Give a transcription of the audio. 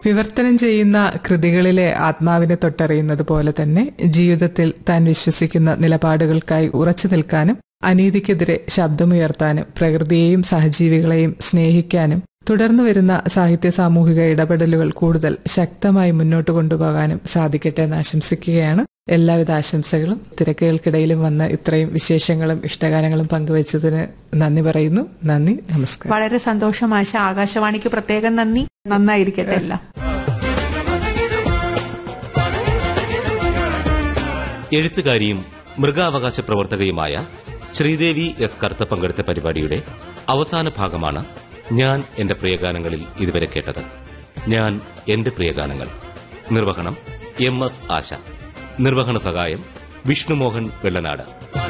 വിവർത്തനം ചെയ്യുന്ന കൃതികളിലെ ആത്മാവിനെ തൊട്ടറിയുന്നത് പോലെ തന്നെ ജീവിതത്തിൽ താൻ വിശ്വസിക്കുന്ന നിലപാടുകൾക്കായി ഉറച്ചു നിൽക്കാനും അനീതിക്കെതിരെ ശബ്ദമുയർത്താനും പ്രകൃതിയെയും സഹജീവികളെയും സ്നേഹിക്കാനും തുടർന്നു വരുന്ന സാഹിത്യ സാമൂഹിക ഇടപെടലുകൾ കൂടുതൽ ശക്തമായി മുന്നോട്ട് കൊണ്ടുപോകാനും സാധിക്കട്ടെ എന്ന് ആശംസിക്കുകയാണ് എല്ലാവിധ ആശംസകളും തിരക്കുകൾക്കിടയിലും വന്ന് ഇത്രയും വിശേഷങ്ങളും ഇഷ്ടഗാനങ്ങളും പങ്കുവച്ചതിന് നന്ദി പറയുന്നു നന്ദി നമസ്കാരം വളരെ സന്തോഷം ആശ ആകാശവാണിക്ക് പ്രത്യേകം നന്ദി നന്നായിരിക്കട്ടെ എല്ലാം എഴുത്തുകാരിയും മൃഗാവകാശ പ്രവർത്തകയുമായ ശ്രീദേവി എസ് കറുത്ത പങ്കെടുത്ത പരിപാടിയുടെ അവസാന ഭാഗമാണ് ഞാൻ എന്റെ പ്രിയഗാനങ്ങളിൽ ഇതുവരെ കേട്ടത് ഞാൻ എന്റെ പ്രിയഗാനങ്ങൾ നിർവഹണം എം എസ് ആശ നിർവഹണ സഹായം വിഷ്ണുമോഹൻ വെള്ളനാട്